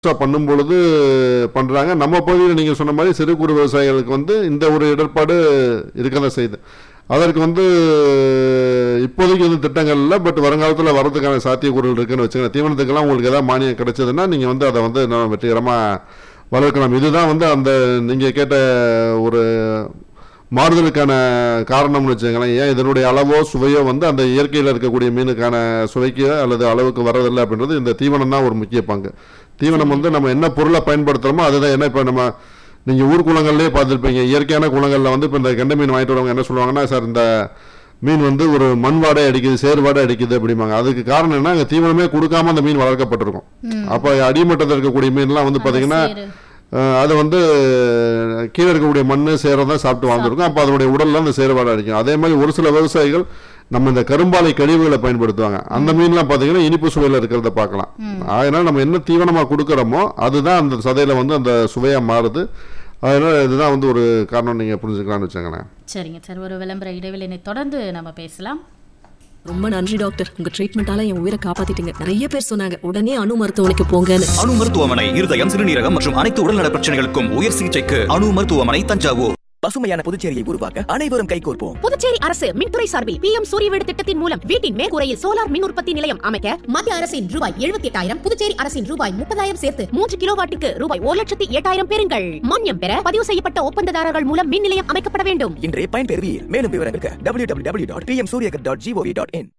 முழுசா பண்ணும் பொழுது பண்றாங்க நம்ம பகுதியில் நீங்க சொன்ன மாதிரி சிறு குறு விவசாயிகளுக்கு வந்து இந்த ஒரு இடர்பாடு இருக்க தான் செய்யுது அதற்கு வந்து இப்போதைக்கு வந்து திட்டங்கள் இல்லை பட் வருங்காலத்தில் வரதுக்கான சாத்தியக்கூறுகள் இருக்குன்னு வச்சுக்கோங்க தீவனத்துக்கெல்லாம் உங்களுக்கு ஏதாவது மானியம் கிடைச்சதுன்னா நீங்கள் வந்து அதை வந்து இன்னும் வெற்றிகரமாக வளர்க்கலாம் இதுதான் வந்து அந்த நீங்கள் கேட்ட ஒரு மாறுதலுக்கான காரணம்னு வச்சுக்கோங்களேன் ஏன் இதனுடைய அளவோ சுவையோ வந்து அந்த இயற்கையில் இருக்கக்கூடிய மீனுக்கான சுவைக்கு அல்லது அளவுக்கு வர்றதில்லை அப்படின்றது இந்த தீவனம் தான் ஒரு முக்கிய பங்கு தீவனம் வந்து நம்ம என்ன பொருளை பயன்படுத்துகிறோமோ அதுதான் என்ன இப்போ நம்ம நீங்கள் ஊர் குளங்கள்லேயே பார்த்துருப்பீங்க இயற்கையான குளங்களில் வந்து இப்போ இந்த கெண்டை மீன் வாங்கிட்டு வரவங்க என்ன சொல்லுவாங்கன்னா சார் இந்த மீன் வந்து ஒரு மண் வாடை அடிக்குது சேர் வாடை அடிக்குது அப்படிம்பாங்க அதுக்கு காரணம் என்ன அங்கே தீவனமே கொடுக்காம அந்த மீன் வளர்க்கப்பட்டிருக்கும் அப்போ அடிமட்டத்தில் இருக்கக்கூடிய மீன்லாம் வந்து பார்த்தீங்கன்னா சேரு. அஹ் அது வந்து கீழே இருக்கக்கூடிய மண் சேரம் தான் சாப்பிட்டு வாழ்ந்துருக்கும் அப்போ அதனுடைய உடல்ல அந்த சேறுபாடு அடிக்கும் அதே மாதிரி ஒரு சில விவசாயிகள் நம்ம இந்த கரும்பாலை கழிவுகளை பயன்படுத்துவாங்க அந்த மீன்லாம் பார்த்தீங்கன்னா இனிப்பு சுவையில் இருக்கிறத பார்க்கலாம் அதனால நம்ம என்ன தீவனமாக கொடுக்குறோமோ அதுதான் அந்த சதையில வந்து அந்த சுவையாக மாறுது அதனால இதுதான் வந்து ஒரு காரணம் நீங்கள் புரிஞ்சுக்கலாம்னு வச்சுக்கோங்களேன் சரிங்க சார் ஒரு விளம்பர இடைவெளியை தொடர்ந்து நம்ம பேசலாம் ரொம்ப நன்றி டாக்டர் உங்க ட்ரீட்மெண்டால என் உயிரை காப்பாத்திட்டீங்க நிறைய பேர் சொன்னாங்க உடனே அணு மருத்துவமனைக்கு போங்கன்னு அணு மருத்துவமனை இருதயம் சிறுநீரகம் மற்றும் அனைத்து உடல்நல பிரச்சனைகளுக்கும் உயர் சிகிச்சைக்கு அணு மருத்துவமனை தஞ்சாவூர் பசுமையான புதுச்சேரியை உருவாக்க அனைவரும் கைகோர்ப்போம் புதுச்சேரி அரசு மின்துறை சார்பில் பி எம் சூரிய வீடு திட்டத்தின் மூலம் வீட்டின் மேற்கூரையில் சோலார் மின் உற்பத்தி நிலையம் அமைக்க மத்திய அரசின் ரூபாய் எழுபத்தி எட்டாயிரம் புதுச்சேரி அரசின் ரூபாய் முப்பதாயிரம் சேர்த்து மூன்று கிலோ வாட்டுக்கு ரூபாய் ஒரு லட்சத்தி எட்டாயிரம் பெறுங்கள் மானியம் பெற பதிவு செய்யப்பட்ட ஒப்பந்ததாரர்கள் மூலம் மின் நிலையம் அமைக்கப்பட வேண்டும் இன்றே பயன்பெறுவீர் மேலும் விவரங்களுக்கு W W W dot P M Suryaghar dot G O V dot in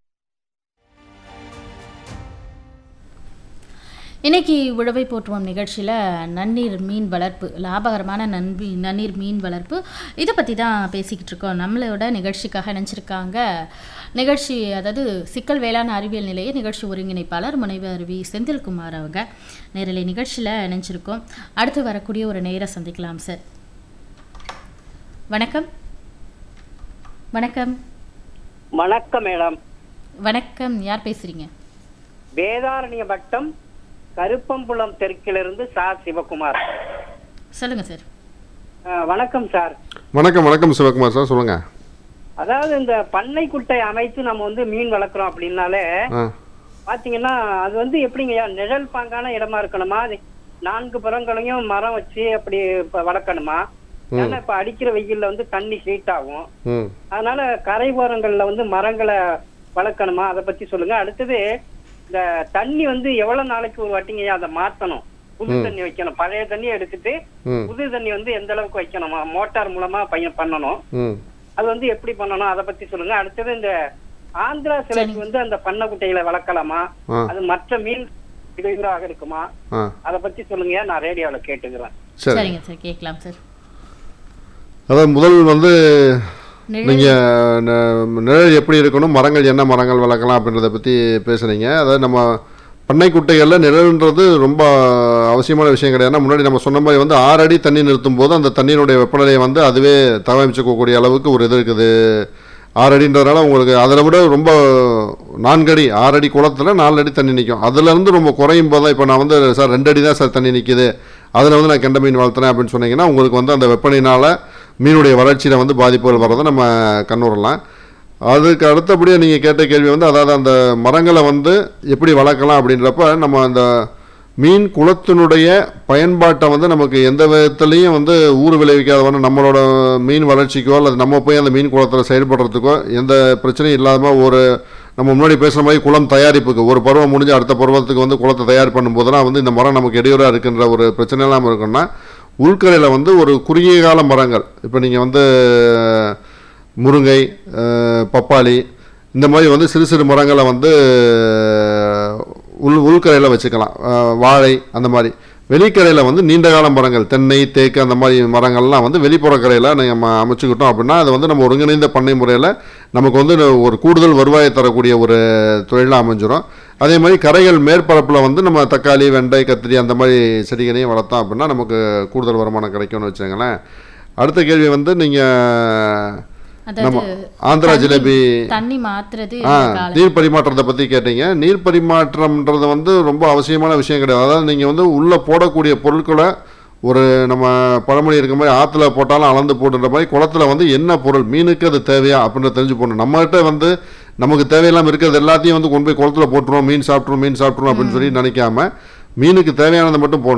இன்னைக்கு உழவை போற்றுவோம் நிகழ்ச்சியில் நன்னீர் மீன் வளர்ப்பு லாபகரமான நன்பி நன்னீர் மீன் வளர்ப்பு இதை பற்றி தான் பேசிக்கிட்டு இருக்கோம் நம்மளோட நிகழ்ச்சிக்காக நினச்சிருக்காங்க நிகழ்ச்சி அதாவது சிக்கல் வேளாண் அறிவியல் நிலைய நிகழ்ச்சி ஒருங்கிணைப்பாளர் முனைவர் வி செந்தில்குமார் அவங்க நேரலை நிகழ்ச்சியில் நினச்சிருக்கோம் அடுத்து வரக்கூடிய ஒரு நேர சந்திக்கலாம் சார் வணக்கம் வணக்கம் வணக்கம் மேடம் வணக்கம் யார் பேசுகிறீங்க வேதாரண்ய வட்டம் கருப்பம்புலம் தெற்கிலிருந்து சார் சிவகுமார் சொல்லுங்கள் சார் அஹ், வணக்கம் சார் வணக்கம் வணக்கம் சிவகுமார் சார் சொல்லுங்க அதாவது இந்த பண்ணை குட்டை அமைத்து நம்ம வந்து மீன் வளர்க்குறோம் அப்படின்னாலே ஆ பாத்தீங்கன்னா அது வந்து எப்படிங்கய்யா நிழல் பாங்கான இடமா இருக்கணுமா அது நான்கு புறங்களையும் மரம் வச்சு அப்படி இப்ப வளர்க்கணுமா ஏன்னா இப்ப அடிக்கிற வெயில்ல வந்து தண்ணி ஹீட் ஆகும் ம் அதனால கரை ஓரங்கள்ல வந்து மரங்களை வளர்க்கணுமா அதை பத்தி சொல்லுங்க அடுத்தது இந்த தண்ணி வந்து எவ்வளவு நாளைக்கு ஒரு வாட்டிங்கய்யா அதை மாத்தணும் புது தண்ணி வைக்கணும் பழைய தண்ணியை எடுத்துட்டு ம் புது தண்ணி வந்து எந்த அளவுக்கு வைக்கணுமா மோட்டார் மூலமா பையன் பண்ணணும் ம் அது வந்து எப்படி பண்ணணும் அதை பத்தி சொல்லுங்க அடுத்தது இந்த ஆந்திரா சிலைக்கு வந்து அந்த பண்ணை குட்டைகளை வளர்க்கலாமா ஆ. அது மற்ற மீன் இடையூறாக இருக்குமா ஆ அதை பத்தி சொல்லுங்க நான் ரேடியோல கேட்டுக்கிறேன் சரி சரிங்க சார் கேட்கலாம் சார் அதாவது முதல் வந்து நிழல் நீங்கள் நிழல் எப்படி இருக்கணும் மரங்கள் என்ன மரங்கள் வளர்க்கலாம் அப்படின்றத பற்றி பேசுகிறீங்க அதாவது நம்ம பண்ணை குட்டைகளில் நிழல்ன்றது ரொம்ப அவசியமான விஷயம் கிடையாது ஏன்னா முன்னாடி நம்ம சொன்ன மாதிரி வந்து ஆறு அடி தண்ணி நிறுத்தும் போது அந்த தண்ணியினுடைய வெப்பநிலையை வந்து அதுவே தவமைச்சுக்கக்கூடிய அளவுக்கு ஒரு இது இருக்குது ஆறு அடின்றதுனால உங்களுக்கு அதை விட ரொம்ப நான்கு அடி ஆறு அடி குளத்தில் நாலு அடி தண்ணி நிற்கும் அதுலேருந்து ரொம்ப குறையும் போது தான் இப்போ நான் வந்து சார் ரெண்டு அடி தான் சார் தண்ணி நிற்கிது அதில் வந்து நான் கெண்டை மீன் வளர்த்துறேன் அப்படின்னு சொன்னீங்கன்னா உங்களுக்கு வந்து அந்த வெப்பநிலையினால் மீனுடைய வளர்ச்சியில் வந்து பாதிப்புகள் வர்றதை நம்ம கண்ணுறலாம் அதுக்கு அடுத்தபடியாக நீங்கள் கேட்ட கேள்வி வந்து அதாவது அந்த மரங்களை வந்து எப்படி வளர்க்கலாம் அப்படின்றப்ப நம்ம அந்த மீன் குளத்தினுடைய பயன்பாட்டை வந்து நமக்கு எந்த விதத்துலையும் வந்து ஊறு விளைவிக்காதவன நம்மளோட மீன் வளர்ச்சிக்கோ அல்லது நம்ம போய் அந்த மீன் குளத்தில் செயல்படுறதுக்கோ எந்த பிரச்சனையும் இல்லாமல் ஒரு நம்ம முன்னாடி பேசுகிற மாதிரி குளம் தயாரிப்புக்கு ஒரு பருவம் முடிஞ்சு அடுத்த பருவத்துக்கு வந்து குளத்தை தயார் பண்ணும்போதெல்லாம் வந்து இந்த மரம் நமக்கு இடையூறாக இருக்குன்ற ஒரு பிரச்சனை இல்லாமல் இருக்குன்னா உள்கரையில் வந்து ஒரு குறுகிய கால மரங்கள் இப்போ நீங்கள் வந்து முருங்கை அஹ், பப்பாளி இந்த மாதிரி வந்து சிறு சிறு மரங்களை வந்து உள் உள்கரையில் வச்சுக்கலாம் அஹ், வாழை அந்த மாதிரி வெளிக்கரையில் வந்து நீண்ட கால மரங்கள் தென்னை தேக்கு அந்த மாதிரி மரங்கள்லாம் வந்து வெளிப்புற கரையில் நம்ம அமைச்சுக்கிட்டோம் அப்படின்னா அது வந்து நம்ம ஒருங்கிணைந்த பண்ணை முறையில் நமக்கு வந்து ஒரு கூடுதல் வருவாயை தரக்கூடிய ஒரு தொழிலாக அமைஞ்சிரும் அதே மாதிரி கரைகள் மேற்பரப்பில் வந்து நம்ம தக்காளி வெண்டை கத்திரி அந்த மாதிரி செடிகளையும் வளர்த்தோம் அப்படின்னா நமக்கு கூடுதல் வருமானம் கிடைக்கும்னு வச்சுங்களேன் அடுத்த கேள்வி வந்து நீங்கள் நம்ம அதாவது ஆந்திரா தண்ணி- ஜிலேபி தண்ணி மாத்துறது ஆ இந்த காலம். நீர் பரிமாற்றத்தை பற்றி கேட்டீங்க நீர் பரிமாற்றம்ன்றது வந்து ரொம்ப அவசியமான விஷயம் கிடையாது அதாவது நீங்கள் வந்து உள்ளே போடக்கூடிய பொருட்களை ஒரு நம்ம பழமொழி இருக்க மாதிரி ஆற்றுல போட்டாலும் அளந்து போடுற மாதிரி குளத்துல வந்து என்ன பொருள் மீனுக்கு அது தேவையா அப்படின்னு தெரிஞ்சு போடணும் நம்மகிட்ட வந்து நமக்கு தேவையில்லாமல் இருக்கிறது எல்லாத்தையும் வந்து கொண்டு போய் குளத்துல போட்டுருவோம் மீன் சாப்பிட்ருவோம் மீன் சாப்பிட்ருவோம் அப்படின்னு சொல்லி நினைக்காம மீனுக்கு தேவையானதை மட்டும் போடணும்